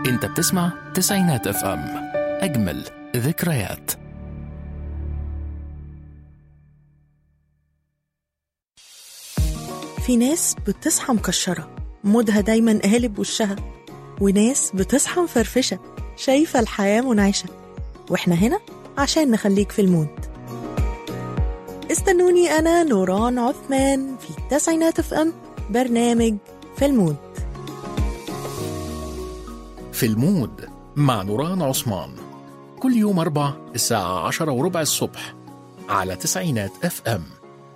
انت بتسمع تسعينات اف ام اجمل ذكريات في ناس بتصحى مكشرة مودها دايما قالب وشها وناس بتصحى مفرفشة شايفة الحياة منعشة واحنا هنا عشان نخليك في المود استنوني أنا نوران عثمان في التسعينات اف ام برنامج في المود في المود مع نوران عثمان كل يوم أربع الساعة عشرة وربع الصبح على تسعينات اف ام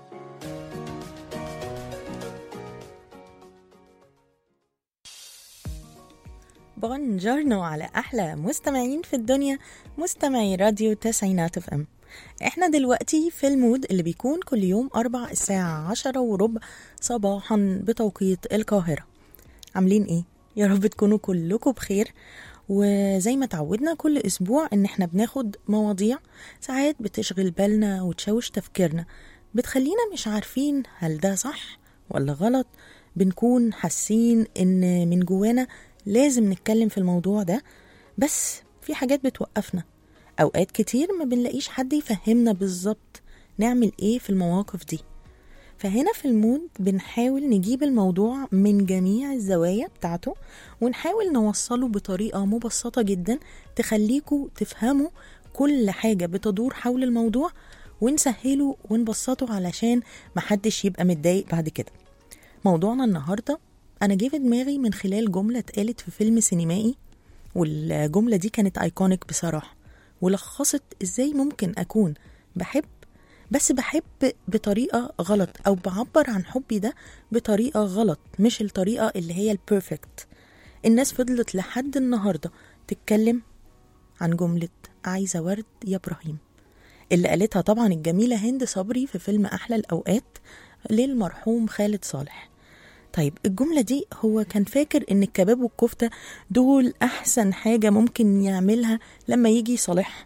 بونجورنو على أحلى مستمعين في الدنيا مستمعي راديو تسعينات اف ام احنا دلوقتي في المود اللي بيكون كل يوم أربع الساعة عشرة وربع صباحا بتوقيت القاهرة عاملين ايه؟ يا رب تكونوا كلكم بخير وزي ما تعودنا كل أسبوع إن احنا بناخد مواضيع ساعات بتشغل بالنا وتشوش تفكيرنا بتخلينا مش عارفين هل ده صح ولا غلط بنكون حاسين إن من جوانا لازم نتكلم في الموضوع ده بس في حاجات بتوقفنا أوقات كتير ما بنلاقيش حد يفهمنا بالظبط نعمل إيه في المواقف دي فهنا في المود بنحاول نجيب الموضوع من جميع الزوايا بتاعته ونحاول نوصله بطريقة مبسطة جدا تخليكوا تفهموا كل حاجة بتدور حول الموضوع ونسهله ونبسطه علشان محدش يبقى متضايق بعد كده موضوعنا النهاردة أنا جه في دماغي من خلال جملة اتقالت في فيلم سينمائي والجملة دي كانت ايكونيك بصراحة ولخصت ازاي ممكن أكون بحب بس بحب بطريقة غلط أو بعبر عن حبي ده بطريقة غلط مش الطريقة اللي هي البيرفكت الناس فضلت لحد النهاردة تتكلم عن جملة عايزة ورد يا إبراهيم اللي قالتها طبعا الجميلة هند صبري في فيلم أحلى الأوقات للمرحوم خالد صالح طيب الجملة دي هو كان فاكر إن الكباب والكفتة دول أحسن حاجة ممكن يعملها لما يجي يصالحها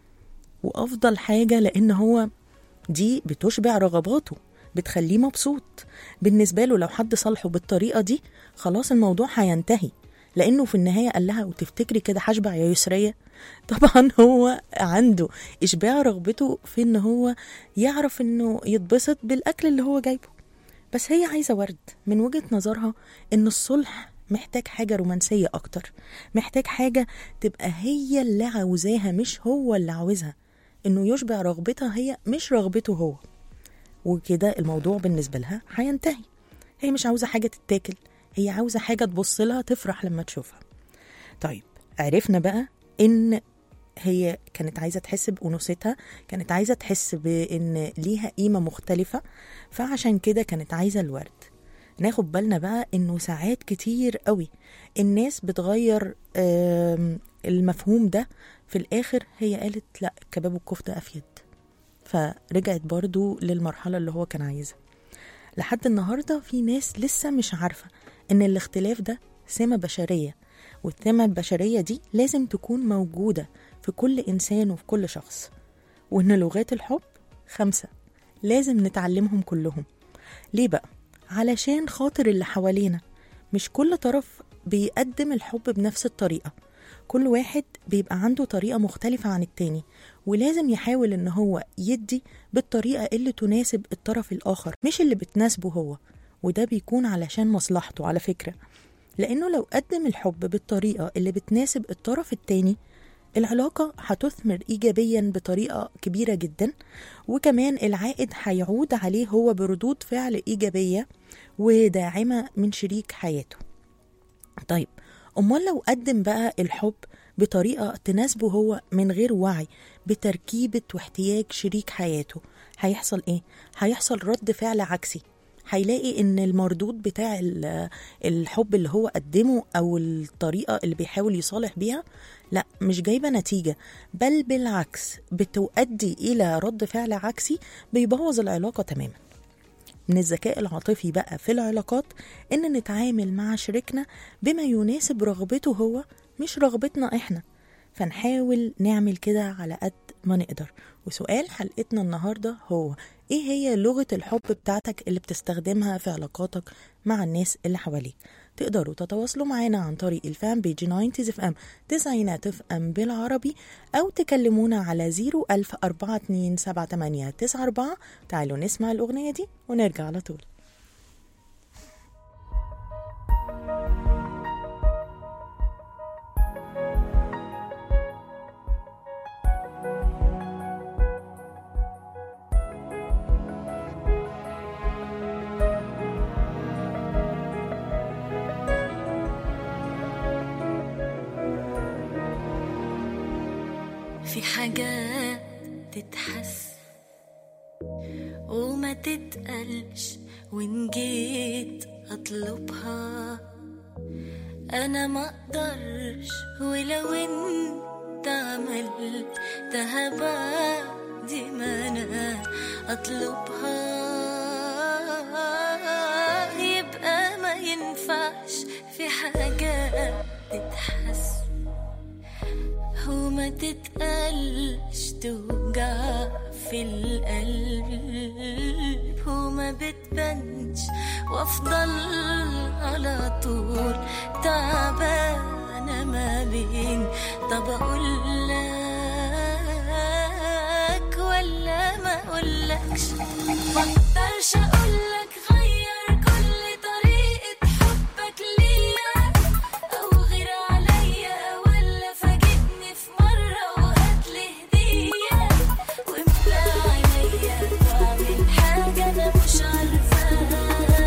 وأفضل حاجة لأن هو دي بتشبع رغباته بتخليه مبسوط بالنسبة له لو حد صالحه بالطريقة دي خلاص الموضوع هينتهي لأنه في النهاية قال لها وتفتكري كده هشبع يا يسرية طبعا هو عنده إشباع رغبته في إن هو يعرف إنه يتبسط بالأكل اللي هو جايبه بس هي عايزة ورد من وجهة نظرها إن الصلح محتاج حاجة رومانسية أكتر محتاج حاجة تبقى هي اللي عاوزاها مش هو اللي عاوزها إنه يشبع رغبتها هي مش رغبته هو وكده الموضوع بالنسبة لها هينتهي هي مش عاوزة حاجة تتاكل هي عاوزة حاجة تبص لها تفرح لما تشوفها طيب عرفنا بقى إن هي كانت عايزة تحس بأنوثتها كانت عايزة تحس بإن ليها قيمة مختلفة فعشان كده كانت عايزة الورد ناخد بالنا بقى إنه ساعات كتير قوي الناس بتغير آم، المفهوم ده في الآخر هي قالت لا الكباب والكفتة أفيد فرجعت برضو للمرحلة اللي هو كان عايزها لحد النهاردة في ناس لسه مش عارفة إن الاختلاف ده سمة بشرية والسمة البشرية دي لازم تكون موجودة في كل إنسان وفي كل شخص وإن لغات الحب خمسة لازم نتعلمهم كلهم ليه بقى؟ علشان خاطر اللي حوالينا مش كل طرف بيقدم الحب بنفس الطريقة كل واحد بيبقى عنده طريقة مختلفة عن التاني ولازم يحاول ان هو يدي بالطريقة اللي تناسب الطرف الآخر مش اللي بتناسبه هو وده بيكون علشان مصلحته على فكرة لأنه لو قدم الحب بالطريقة اللي بتناسب الطرف التاني العلاقة هتثمر إيجابيا بطريقة كبيرة جدا وكمان العائد هيعود عليه هو بردود فعل إيجابية وداعمة من شريك حياته طيب أمال لو قدم بقى الحب بطريقة تناسبه هو من غير وعي بتركيبة واحتياج شريك حياته هيحصل إيه؟ هيحصل رد فعل عكسي هيلاقي ان المردود بتاع ال- الحب اللي هو قدمه او الطريقه اللي بيحاول يصالح بيها لا مش جايبه نتيجه بل بالعكس بتؤدي الى رد فعل عكسي بيبوظ العلاقه تماما من الذكاء العاطفي بقى في العلاقات ان نتعامل مع شريكنا بما يناسب رغبته هو مش رغبتنا احنا فنحاول نعمل كده على قد ما نقدر وسؤال حلقتنا النهارده هو ايه هي لغة الحب بتاعتك اللي بتستخدمها في علاقاتك مع الناس اللي حواليك تقدروا تتواصلوا معنا عن طريق الفان بيج 90 اف ام تسعينات اف ام بالعربي أو تكلمونا على 010427894 تعالوا نسمع الأغنية دي ونرجع على طول في حاجات تتحس وما تتقلش وإن جيت أطلبها أنا ما أقدرش ولو أنت عملتها بعد ما أنا أطلبها يبقى ما ينفعش في حاجات تتحس وما تتقلش توجع في القلب وما بتبانش وافضل على طول تعبانة ما بين طب اقول لك ولا ما اقولكش ما اقدرش اقولك غير كل طريقة حبك ليا او غير عليا ولا فاجئني في مرة وهاتلي هدية واملى عينيا واعمل حاجة انا مش عارفاها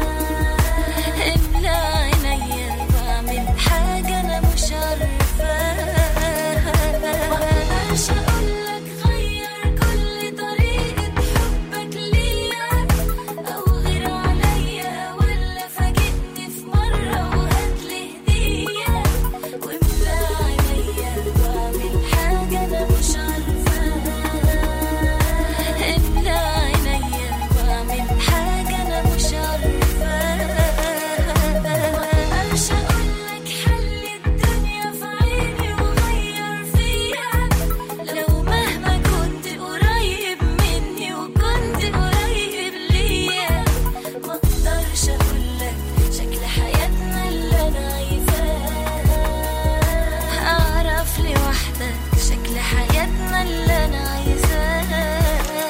املى عينيا واعمل حاجة انا مش عارفاها مقدرش اقولك غير كل طريقة حبك ليا او غير عليا ولا فاجئني في مرة وهاتلي هدية واملى عينيا واعمل حاجة انا مش عارفاها املى عينيا واعمل حاجة انا مش عارفاها مقدرش اقولك حل الدنيا في عيني وغير فيا لو مهما كنت قريب مني وكنت قريب ليا ما اقدرش اقولك شكل حياتنا اللي انا عايزاه اعرف لوحدك شكل حياتنا اللي انا عايزاه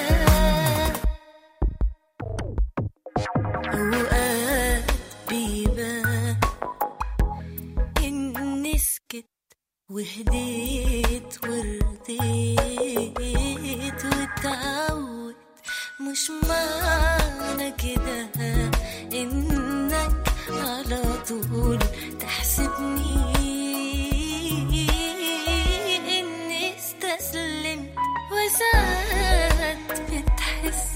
اوقات بيبان اني سكت وهديت ورديت واتعود مش معنى كده انك على طول تحسبني اني استسلمت وساعات بتحس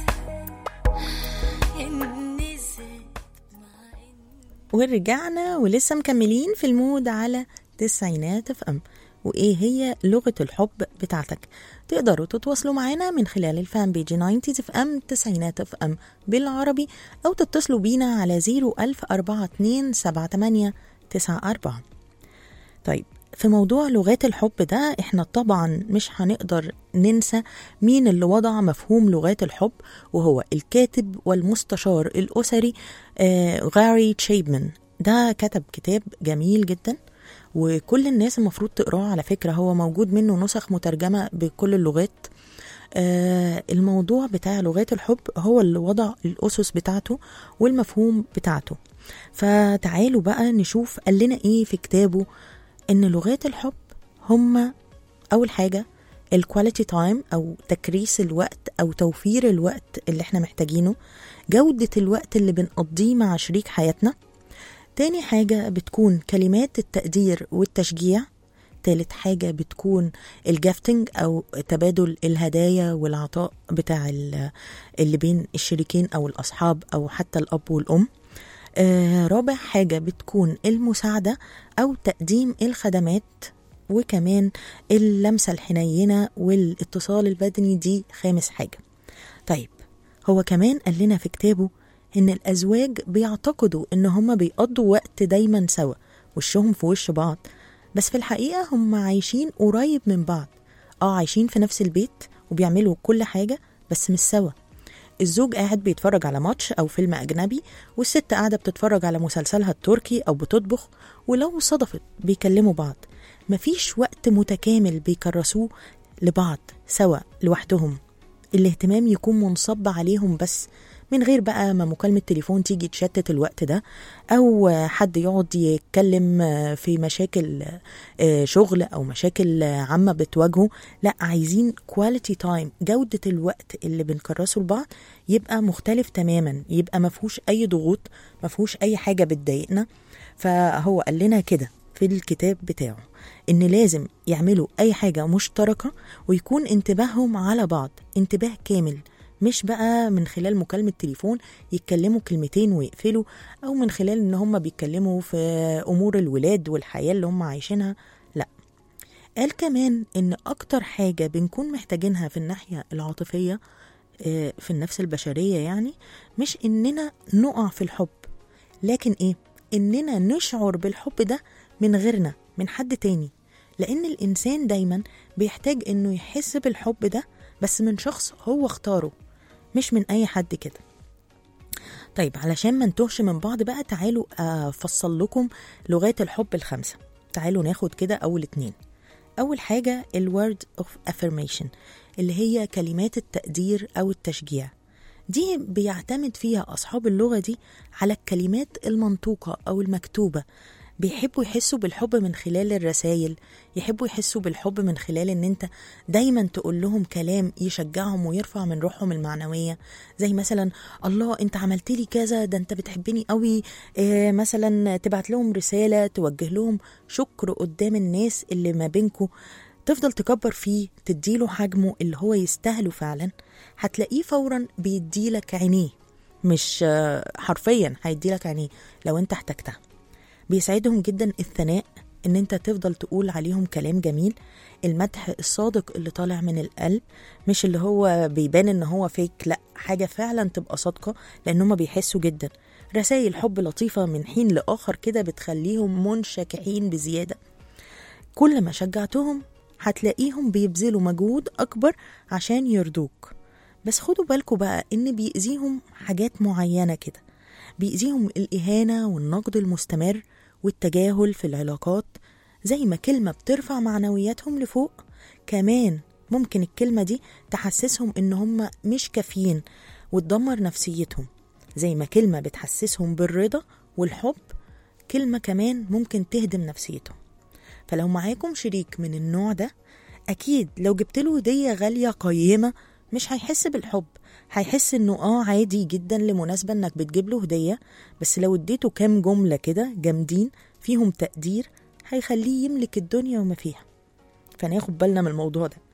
اني زدت مع اني ورجعنا ولسه مكملين في المود على تسعينات اف ام وايه هي لغة الحب بتاعتك تقدروا تتواصلوا معانا من خلال الفان بيج 90 اف ام تسعينات اف ام بالعربي او تتصلوا بينا على 010427894 طيب في موضوع لغات الحب ده احنا طبعا مش هنقدر ننسى مين اللي وضع مفهوم لغات الحب وهو الكاتب والمستشار الأسري آه غاري تشيبمان ده كتب كتاب جميل جدا وكل الناس المفروض تقراه على فكرة هو موجود منه نسخ مترجمة بكل اللغات آه الموضوع بتاع لغات الحب هو اللي وضع الأسس بتاعته والمفهوم بتاعته فتعالوا بقى نشوف قال لنا ايه في كتابه ان لغات الحب هما اول حاجه الكواليتي تايم او تكريس الوقت او توفير الوقت اللي احنا محتاجينه جوده الوقت اللي بنقضيه مع شريك حياتنا تاني حاجه بتكون كلمات التقدير والتشجيع تالت حاجة بتكون الجافتنج أو تبادل الهدايا والعطاء بتاع ال- اللي بين الشريكين أو الأصحاب أو حتى الأب والأم آه، رابع حاجة بتكون المساعدة أو تقديم الخدمات وكمان اللمسة الحنينة والاتصال البدني دي خامس حاجة طيب هو كمان قال لنا في كتابه إن الأزواج بيعتقدوا إن هما بيقضوا وقت دايما سوا وشهم في وش بعض بس في الحقيقة هم عايشين قريب من بعض اه عايشين في نفس البيت وبيعملوا كل حاجة بس مش سوا الزوج قاعد بيتفرج على ماتش أو فيلم أجنبي والست قاعدة بتتفرج على مسلسلها التركي أو بتطبخ ولو صدفت بيكلموا بعض مفيش وقت متكامل بيكرسوه لبعض سوا لوحدهم الاهتمام يكون منصب عليهم بس من غير بقى ما مكالمة تليفون تيجي تشتت الوقت ده أو حد يقعد يتكلم في مشاكل شغل أو مشاكل عامة بتواجهه لا عايزين كواليتي تايم جودة الوقت اللي بنكرسه لبعض يبقى مختلف تماما يبقى مفهوش أي ضغوط مفهوش أي حاجة بتضايقنا فهو قال لنا كده في الكتاب بتاعه ان لازم يعملوا اي حاجة مشتركة ويكون انتباههم على بعض انتباه كامل مش بقى من خلال مكالمة تليفون يتكلموا كلمتين ويقفلوا أو من خلال إن هم بيتكلموا في أمور الولاد والحياة اللي هم عايشينها لا قال كمان إن أكتر حاجة بنكون محتاجينها في الناحية العاطفية آه، في النفس البشرية يعني مش إننا نقع في الحب لكن إيه إننا نشعر بالحب ده من غيرنا من حد تاني لأن الإنسان دايما بيحتاج إنه يحس بالحب ده بس من شخص هو اختاره مش من أي حد كده طيب علشان ما نتوهش من بعض بقى تعالوا أفصل لكم لغات الحب الخمسة تعالوا ناخد كده أول اتنين أول حاجة الورد اوف affirmation اللي هي كلمات التقدير أو التشجيع دي بيعتمد فيها أصحاب اللغة دي على الكلمات المنطوقة أو المكتوبة بيحبوا يحسوا بالحب من خلال الرسائل يحبوا يحسوا بالحب من خلال ان انت دايما تقول لهم كلام يشجعهم ويرفع من روحهم المعنوية زي مثلا الله انت عملت لي كذا ده انت بتحبني قوي اه مثلا تبعت لهم رسالة توجه لهم شكر قدام الناس اللي ما بينكم تفضل تكبر فيه تديله حجمه اللي هو يستاهله فعلا هتلاقيه فورا بيديلك عينيه مش آه، حرفيا هيديلك عينيه لو انت احتجتها بيسعدهم جدا الثناء ان انت تفضل تقول عليهم كلام جميل المدح الصادق اللي طالع من القلب مش اللي هو بيبان ان هو فيك لا حاجة فعلا تبقى صادقة لان هما بيحسوا جدا رسائل حب لطيفة من حين لآخر كده بتخليهم منشكحين بزيادة كل ما شجعتهم هتلاقيهم بيبذلوا مجهود أكبر عشان يرضوك بس خدوا بالكوا بقى إن بيأذيهم حاجات معينة كده بيأذيهم الإهانة والنقد المستمر والتجاهل في العلاقات زي ما كلمة بترفع معنوياتهم لفوق كمان ممكن الكلمة دي تحسسهم إن هم مش كافيين وتدمر نفسيتهم زي ما كلمة بتحسسهم بالرضا والحب كلمة كمان ممكن تهدم نفسيتهم فلو معاكم شريك من النوع ده أكيد لو جبت له هدية غالية قيمة مش هيحس بالحب هيحس انه اه عادي جدا لمناسبة انك بتجيب له هدية بس لو اديته كام جملة كده جامدين فيهم تقدير هيخليه يملك الدنيا وما فيها فناخد بالنا من الموضوع ده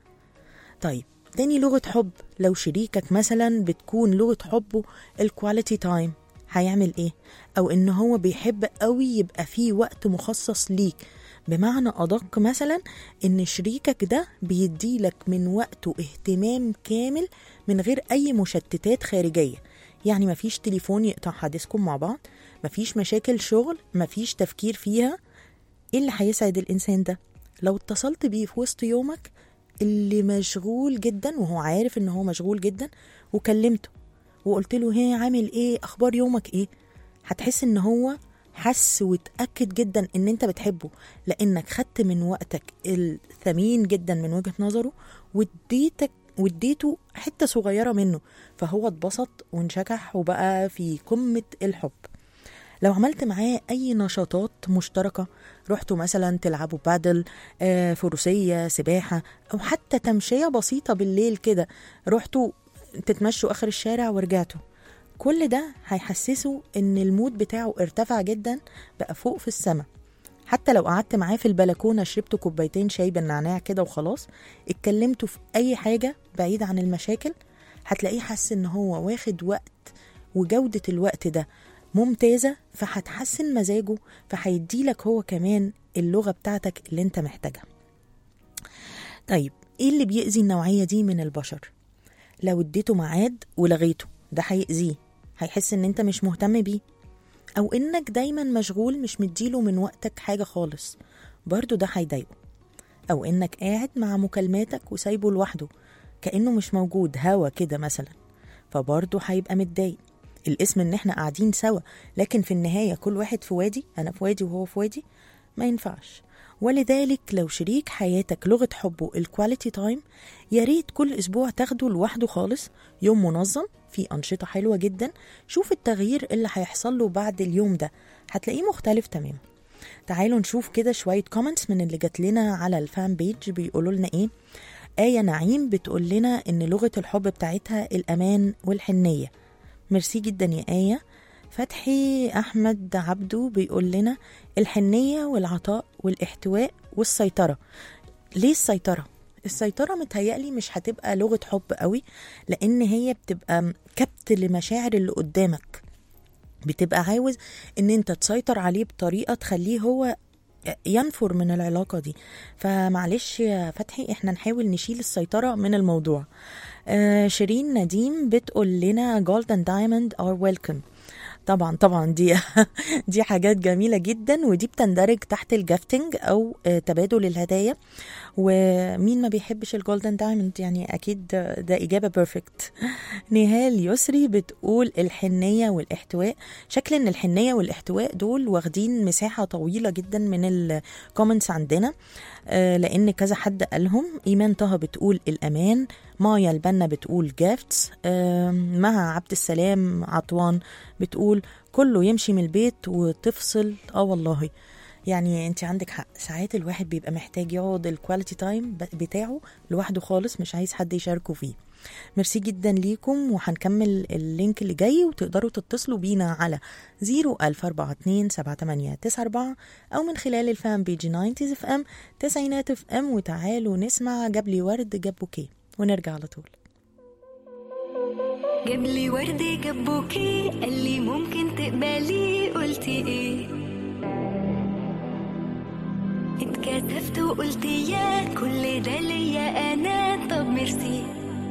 طيب تاني لغة حب لو شريكك مثلا بتكون لغة حبه الكواليتي تايم هيعمل ايه او ان هو بيحب قوي يبقى فيه وقت مخصص ليك بمعنى أدق مثلا إن شريكك ده بيديلك من وقته اهتمام كامل من غير أي مشتتات خارجية يعني مفيش تليفون يقطع حديثكم مع بعض مفيش مشاكل شغل مفيش تفكير فيها إيه اللي هيسعد الإنسان ده لو اتصلت بيه في وسط يومك اللي مشغول جدا وهو عارف إن هو مشغول جدا وكلمته وقلت له هي عامل إيه أخبار يومك إيه هتحس إن هو حس وتأكد جدا ان انت بتحبه لانك خدت من وقتك الثمين جدا من وجهة نظره واديتك واديته حتة صغيرة منه فهو اتبسط وانشكح وبقى في قمة الحب لو عملت معاه اي نشاطات مشتركة رحتوا مثلا تلعبوا بادل آه، فروسية سباحة او حتى تمشية بسيطة بالليل كده رحتوا تتمشوا اخر الشارع ورجعتوا كل ده هيحسسه ان المود بتاعه ارتفع جدا بقى فوق في السما حتى لو قعدت معاه في البلكونه شربتوا كوبايتين شاي بالنعناع كده وخلاص اتكلمتوا في اي حاجه بعيد عن المشاكل هتلاقيه حس ان هو واخد وقت وجوده الوقت ده ممتازه فهتحسن مزاجه فهيديلك هو كمان اللغه بتاعتك اللي انت محتاجها طيب ايه اللي بيأذي النوعيه دي من البشر لو اديته ميعاد ولغيته ده هيأذيه هيحس ان انت مش مهتم بيه او انك دايما مشغول مش مديله من وقتك حاجة خالص برضو ده هيضايقه او انك قاعد مع مكالماتك وسايبه لوحده كأنه مش موجود هوا كده مثلا فبرضه هيبقى متضايق الاسم ان احنا قاعدين سوا لكن في النهايه كل واحد في وادي انا في وادي وهو في وادي ما ينفعش ولذلك لو شريك حياتك لغه حبه الكواليتي تايم يا ريت كل اسبوع تاخده لوحده خالص يوم منظم فيه انشطه حلوه جدا شوف التغيير اللي هيحصل له بعد اليوم ده هتلاقيه مختلف تماما تعالوا نشوف كده شويه كومنتس من اللي جات لنا على الفان بيج بيقولوا لنا ايه آية نعيم بتقول لنا إن لغة الحب بتاعتها الأمان والحنية ميرسي جدا يا آية فتحي أحمد عبدو بيقول لنا الحنية والعطاء والاحتواء والسيطرة ليه السيطرة؟ السيطرة متهيألي مش هتبقى لغة حب قوي لأن هي بتبقى كبت لمشاعر اللي قدامك بتبقى عاوز ان انت تسيطر عليه بطريقة تخليه هو ينفر من العلاقة دي فمعلش يا فتحي احنا نحاول نشيل السيطرة من الموضوع آه شيرين نديم بتقول لنا جولدن دايموند ار ويلكم طبعا طبعا دي دي حاجات جميله جدا ودي بتندرج تحت الجافتنج او آه، تبادل الهدايا ومين ما بيحبش الجولدن دايموند يعني اكيد ده ده اجابه بيرفكت نهال يسري بتقول الحنيه والاحتواء شكل ان الحنيه والاحتواء دول واخدين مساحه طويله جدا من الكومنتس عندنا آه، لان كذا حد قالهم ايمان طه بتقول الامان مايا البنا بتقول جافتس مها عبد السلام عطوان بتقول كله يمشي من البيت وتفصل اه والله يعني انت عندك حق ساعات الواحد بيبقى محتاج يقعد الكواليتي تايم بتاعه لوحده خالص مش عايز حد يشاركه فيه ميرسي جدا ليكم وهنكمل اللينك اللي جاي وتقدروا تتصلوا بينا على 004278994 او من خلال الفان بيج 90 اف ام تسعينات اف ام وتعالوا نسمع جاب لي ورد جاب بوكيه ونرجع على طول جاب لي ورد جاب بوكيه قال لي ممكن تقبلي قلتي ايه اتكسفت وقلت يا كل ده ليا انا طب ميرسي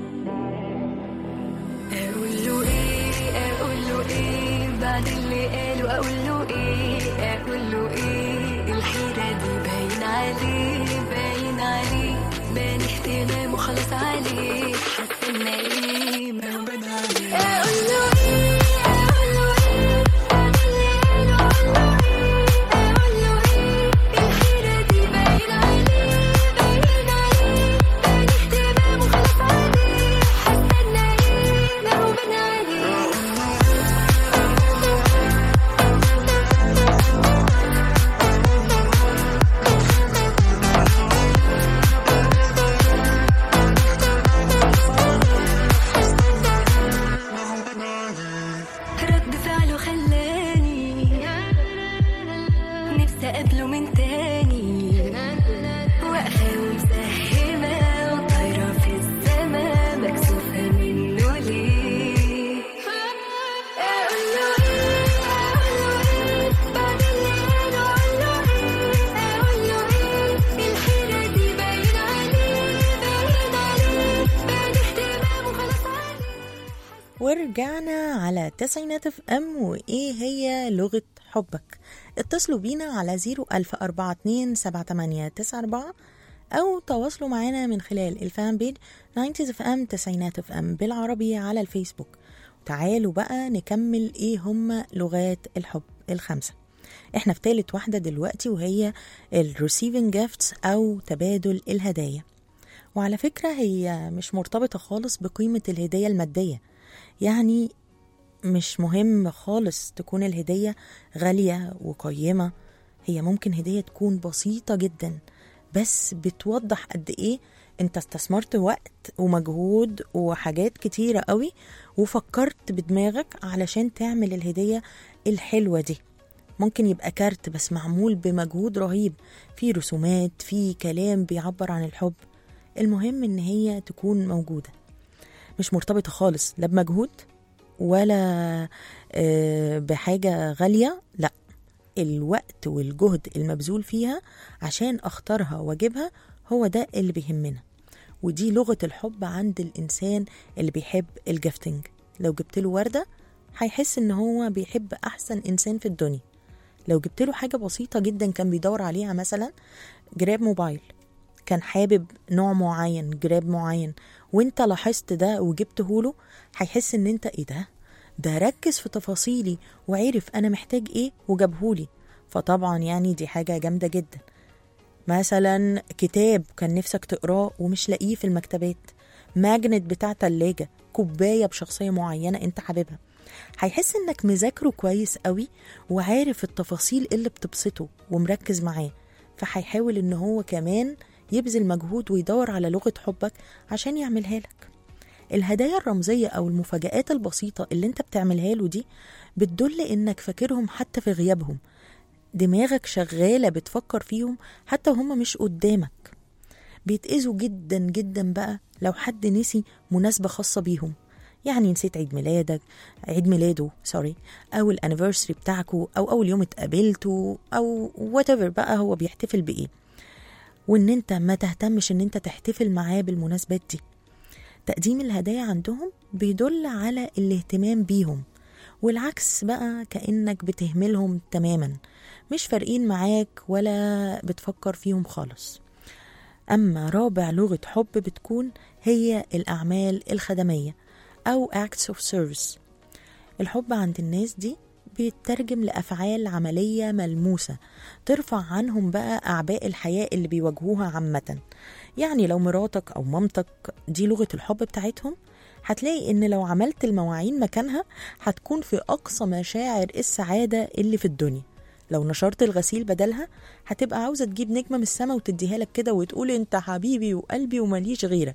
اقول له ايه اقول له ايه بعد اللي قاله اقول له ايه اقول له ايه الحيرة دي باين عليه باين عليه بان اهتمامه خلاص عليه حاسه ان ايه ما هو بان عليه اقول له ايه اقول له ايه بعد اللي قاله اقول له ايه اقول له ايه الحيرة دي باين عليه باين عليه بان اهتمامه خلاص عليه حاسه ان ايه ما هو بان عليه رد فعله خلاني نفسي اقابله من تاني واقفه ومسهمه وطايره في السما مكسوفه منه ليه اقول له ايه اقول له ايه بعد اللي قاله اقول له ايه اقول له ايه الحيره دي باين عليه باين عليه باين اهتمامه خلاص عليه ورجعنا على تسعينات اف ام وايه هي لغة حبك اتصلوا بينا على 010427894 او تواصلوا معنا من خلال الفان بيج 90 اف ام تسعينات اف ام بالعربي على الفيسبوك تعالوا بقى نكمل ايه هم لغات الحب الخمسة احنا في تالت واحدة دلوقتي وهي ال receiving gifts او تبادل الهدايا وعلى فكرة هي مش مرتبطة خالص بقيمة الهدية المادية يعني مش مهم خالص تكون الهدية غالية وقيمة هي ممكن هدية تكون بسيطة جدا بس بتوضح قد ايه انت استثمرت وقت ومجهود وحاجات كتيرة قوي وفكرت بدماغك علشان تعمل الهدية الحلوة دي ممكن يبقى كارت بس معمول بمجهود رهيب في رسومات في كلام بيعبر عن الحب المهم ان هي تكون موجودة مش مرتبطة خالص لا بمجهود ولا آه، بحاجة غالية لا الوقت والجهد المبذول فيها عشان اختارها واجيبها هو ده اللي بيهمنا ودي لغة الحب عند الإنسان اللي بيحب الجفتنج لو جبت له وردة هيحس إن هو بيحب أحسن إنسان في الدنيا لو جبت له حاجة بسيطة جدا كان بيدور عليها مثلا جراب موبايل كان حابب نوع معين جراب معين وانت لاحظت ده وجبته له هيحس ان انت ايه ده ده ركز في تفاصيلي وعرف انا محتاج ايه وجابهولي فطبعا يعني دي حاجة جامدة جدا مثلا كتاب كان نفسك تقراه ومش لاقيه في المكتبات ماجنت بتاع تلاجة كوباية بشخصية معينة انت حاببها هيحس انك مذاكره كويس قوي وعارف التفاصيل اللي بتبسطه ومركز معاه فهيحاول ان هو كمان يبذل مجهود ويدور على لغة حبك عشان يعملها لك الهدايا الرمزية أو المفاجآت البسيطة اللي انت بتعملها له دي بتدل انك فاكرهم حتى في غيابهم دماغك شغالة بتفكر فيهم حتى وهم مش قدامك بيتأذوا جدا جدا بقى لو حد نسي مناسبة خاصة بيهم يعني نسيت عيد ميلادك عيد ميلاده سوري او الانيفرساري بتاعكو او اول يوم اتقابلتوا او وات بقى هو بيحتفل بايه وان انت ما تهتمش ان انت تحتفل معاه بالمناسبات دي تقديم الهدايا عندهم بيدل على الاهتمام بيهم والعكس بقى كأنك بتهملهم تماما مش فارقين معاك ولا بتفكر فيهم خالص أما رابع لغة حب بتكون هي الأعمال الخدمية أو acts of service الحب عند الناس دي بيترجم لأفعال عملية ملموسة ترفع عنهم بقى أعباء الحياة اللي بيواجهوها عامة يعني لو مراتك أو مامتك دي لغة الحب بتاعتهم هتلاقي إن لو عملت المواعين مكانها هتكون في أقصى مشاعر السعادة اللي في الدنيا لو نشرت الغسيل بدلها هتبقى عاوزة تجيب نجمة من السما وتديها لك كده وتقول انت حبيبي وقلبي ومليش غيرك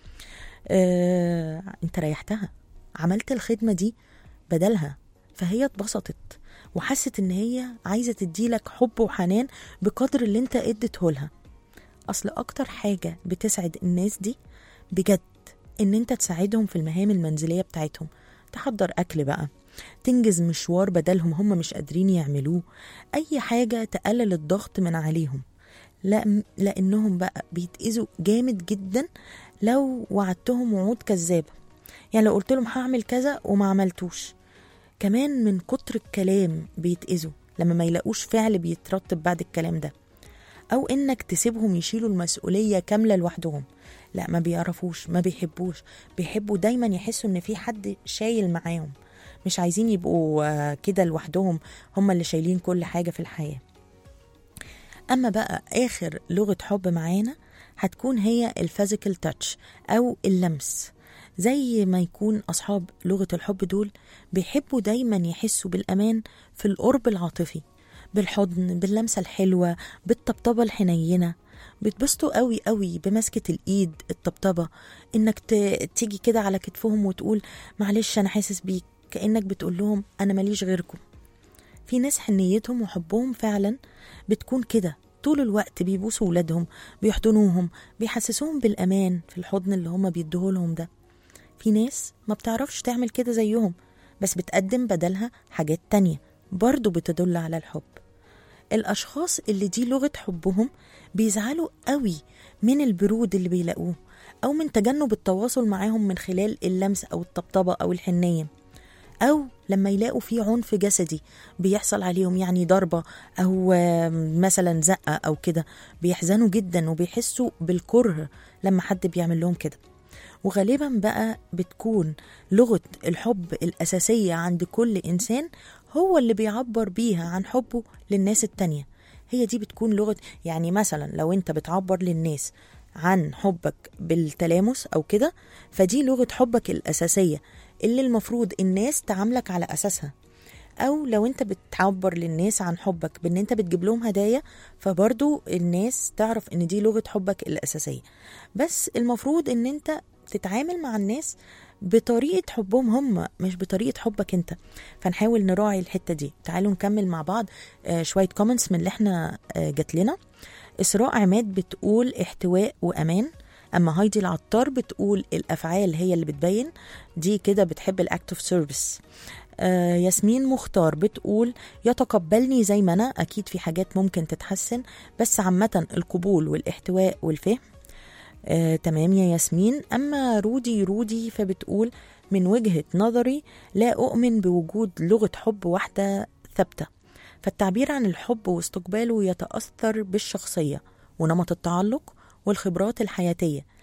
آه، انت ريحتها عملت الخدمة دي بدلها فهي اتبسطت وحست ان هي عايزة تديلك حب وحنان بقدر اللي انت اديته لها اصل اكتر حاجة بتسعد الناس دي بجد ان انت تساعدهم في المهام المنزلية بتاعتهم تحضر اكل بقى تنجز مشوار بدلهم هم مش قادرين يعملوه اي حاجة تقلل الضغط من عليهم لا لانهم بقى بيتأذوا جامد جدا لو وعدتهم وعود كذابة يعني لو قلت لهم هعمل كذا وما عملتوش كمان من كتر الكلام بيتأذوا لما ما يلاقوش فعل بيترتب بعد الكلام ده أو إنك تسيبهم يشيلوا المسؤولية كاملة لوحدهم لا ما بيعرفوش ما بيحبوش بيحبوا دايما يحسوا إن في حد شايل معاهم مش عايزين يبقوا آه، كده لوحدهم هم اللي شايلين كل حاجة في الحياة أما بقى آخر لغة حب معانا هتكون هي الفيزيكال تاتش أو اللمس زي ما يكون أصحاب لغة الحب دول بيحبوا دايما يحسوا بالأمان في القرب العاطفي بالحضن باللمسة الحلوة بالطبطبة الحنينة بيتبسطوا قوي قوي بمسكة الإيد الطبطبة إنك ت- تيجي كده على كتفهم وتقول معلش أنا حاسس بيك كأنك بتقول لهم أنا ماليش غيركم في ناس حنيتهم وحبهم فعلا بتكون كده طول الوقت بيبوسوا ولادهم بيحضنوهم بيحسسوهم بالأمان في الحضن اللي هما بيدوهولهم ده في ناس ما بتعرفش تعمل كده زيهم بس بتقدم بدلها حاجات تانية برضو بتدل على الحب الأشخاص اللي دي لغة حبهم بيزعلوا قوي من البرود اللي بيلاقوه أو من تجنب التواصل معاهم من خلال اللمس أو الطبطبة أو الحنية أو لما يلاقوا في عنف جسدي بيحصل عليهم يعني ضربة أو آم، مثلا زقة أو كده بيحزنوا جدا وبيحسوا بالكره لما حد بيعمل لهم كده وغالبا بقى بتكون لغة الحب الأساسية عند كل إنسان هو اللي بيعبر بيها عن حبه للناس التانية هي دي بتكون لغة يعني مثلا لو انت بتعبر للناس عن حبك بالتلامس أو كده فدي لغة حبك الأساسية اللي المفروض الناس تعاملك على أساسها او لو انت بتعبر للناس عن حبك بان انت بتجيب لهم هدايا فبرضو الناس تعرف ان دي لغة حبك الاساسية بس المفروض ان انت تتعامل مع الناس بطريقة حبهم هم مش بطريقة حبك انت فنحاول نراعي الحتة دي تعالوا نكمل مع بعض آه، شوية كومنتس من اللي احنا آه، جات لنا إسراء عماد بتقول احتواء وأمان أما هايدي العطار بتقول الأفعال هي اللي بتبين دي كده بتحب الأكت اوف سيرفيس آه ياسمين مختار بتقول يتقبلني زي ما أنا أكيد في حاجات ممكن تتحسن بس عامة القبول والاحتواء والفهم آه، تمام يا ياسمين أما رودي رودي فبتقول من وجهة نظري لا أؤمن بوجود لغة حب واحدة ثابتة فالتعبير عن الحب واستقباله يتأثر بالشخصية ونمط التعلق والخبرات الحياتية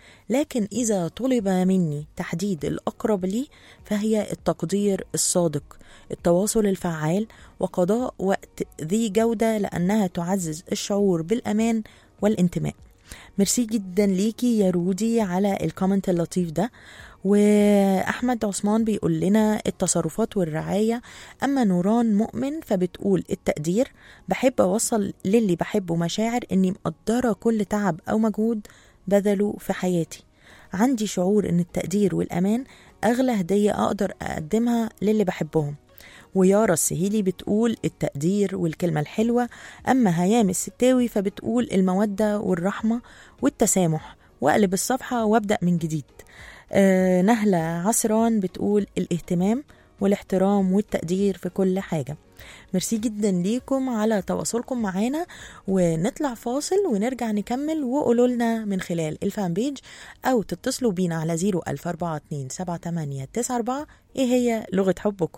لكن إذا طلب مني تحديد الأقرب لي فهي التقدير الصادق التواصل الفعال وقضاء وقت ذي جودة لأنها تعزز الشعور بالأمان والانتماء ميرسي جدا ليكي يا رودي على الكومنت اللطيف ده واحمد عثمان بيقول لنا التصرفات والرعايه اما نوران مؤمن فبتقول التقدير بحب اوصل للي بحبه مشاعر اني مقدره كل تعب او مجهود بذله في حياتي عندي شعور ان التقدير والامان اغلى هديه اقدر اقدمها للي بحبهم ويارا السهيلي بتقول التقدير والكلمة الحلوة أما هيام الستاوي فبتقول المودة والرحمة والتسامح وأقلب الصفحة وأبدأ من جديد آه نهلة عسران بتقول الاهتمام والاحترام والتقدير في كل حاجة ميرسي جدا ليكم على تواصلكم معانا ونطلع فاصل ونرجع نكمل وقولوا لنا من خلال الفان بيج أو تتصلوا بينا على 004278894 إيه هي لغة حبكم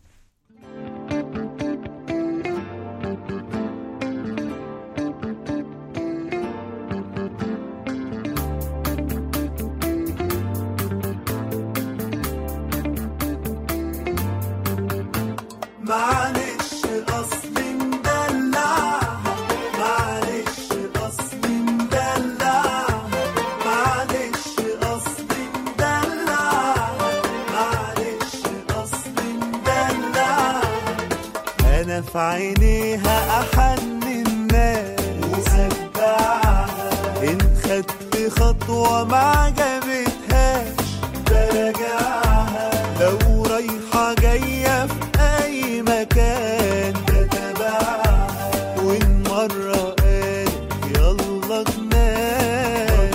معلش قصدي مدلعها معلش قصدي مدلعها معلش قصدي مدلعها معلش قصدي مدلعها انا في عينيها احن الناس واشجعها ان خدت خطوه ما عجبتهاش براجعها لو رايحه جايه في اي مكان بتابعها وان مره قالت يلا جنان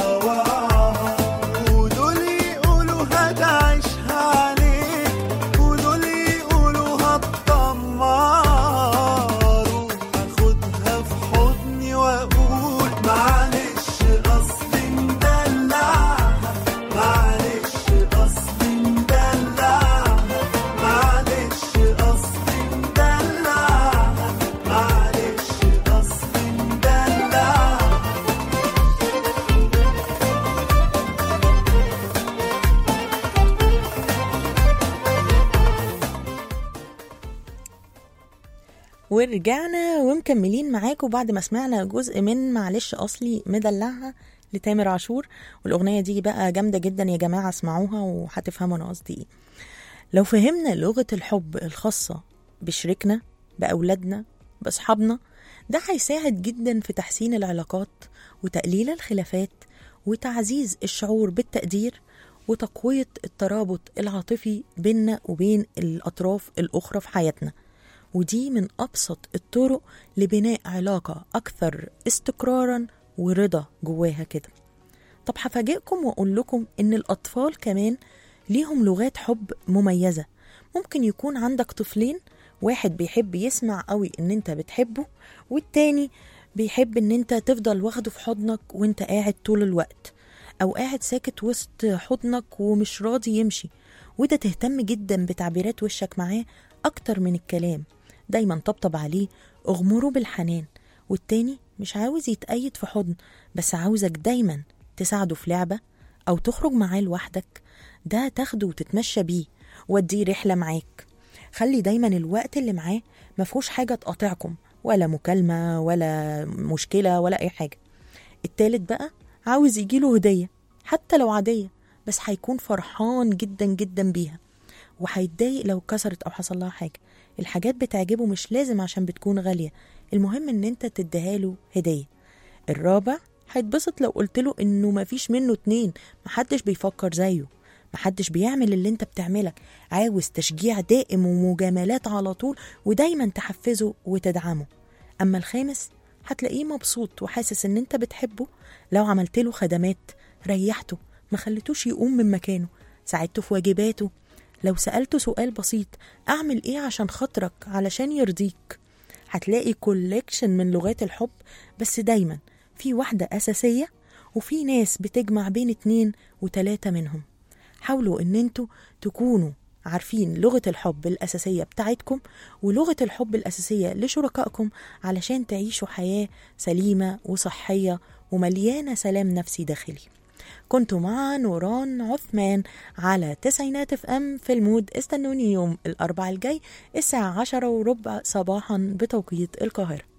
ودول يقولوا هتعيشها عليك ودول يقولوا هتدمروا هاخدها في حضني واقول معلش قصدي مدلعها معلش قصدي مدلعها معلش قصدي مدلعها معلش قصدي مدلعها ورجعنا ومكملين معاكم بعد ما سمعنا جزء من معلش اصلي مدلعها لتامر عاشور والاغنيه دي بقى جامده جدا يا جماعه اسمعوها وهتفهموا انا قصدي ايه لو فهمنا لغه الحب الخاصه بشريكنا باولادنا باصحابنا ده هيساعد جدا في تحسين العلاقات وتقليل الخلافات وتعزيز الشعور بالتقدير وتقويه الترابط العاطفي بيننا وبين الاطراف الاخرى في حياتنا ودي من أبسط الطرق لبناء علاقة أكثر استقرارا ورضا جواها كده طب هفاجئكم وأقول لكم إن الأطفال كمان ليهم لغات حب مميزة ممكن يكون عندك طفلين واحد بيحب يسمع قوي إن أنت بتحبه والتاني بيحب إن أنت تفضل واخده في حضنك وأنت قاعد طول الوقت أو قاعد ساكت وسط حضنك ومش راضي يمشي وده تهتم جدا بتعبيرات وشك معاه أكتر من الكلام دايما طبطب عليه اغمره بالحنان والتاني مش عاوز يتأيد في حضن بس عاوزك دايما تساعده في لعبة أو تخرج معاه لوحدك ده تاخده وتتمشى بيه وديه رحلة معاك خلي دايما الوقت اللي معاه مفهوش حاجة تقاطعكم ولا مكالمة ولا مشكلة ولا أي حاجة التالت بقى عاوز يجيله هدية حتى لو عادية بس هيكون فرحان جدا جدا بيها وهيتضايق لو اتكسرت او حصل لها حاجه الحاجات بتعجبه مش لازم عشان بتكون غاليه المهم ان انت تديها له هديه الرابع هيتبسط لو قلت له انه مفيش منه اتنين محدش بيفكر زيه محدش بيعمل اللي انت بتعملك عاوز تشجيع دائم ومجاملات على طول ودايما تحفزه وتدعمه اما الخامس هتلاقيه مبسوط وحاسس ان انت بتحبه لو عملت له خدمات ريحته ما خليتوش يقوم من مكانه ساعدته في واجباته لو سألته سؤال بسيط أعمل إيه عشان خاطرك علشان يرضيك هتلاقي كوليكشن من لغات الحب بس دايما في واحدة أساسية وفي ناس بتجمع بين اتنين وتلاتة منهم حاولوا ان انتوا تكونوا عارفين لغة الحب الأساسية بتاعتكم ولغة الحب الأساسية لشركائكم علشان تعيشوا حياة سليمة وصحية ومليانة سلام نفسي داخلي كنت مع نوران عثمان على تسعينات اف ام في المود استنوني يوم الأربع الجاي الساعة عشرة وربع صباحا بتوقيت القاهرة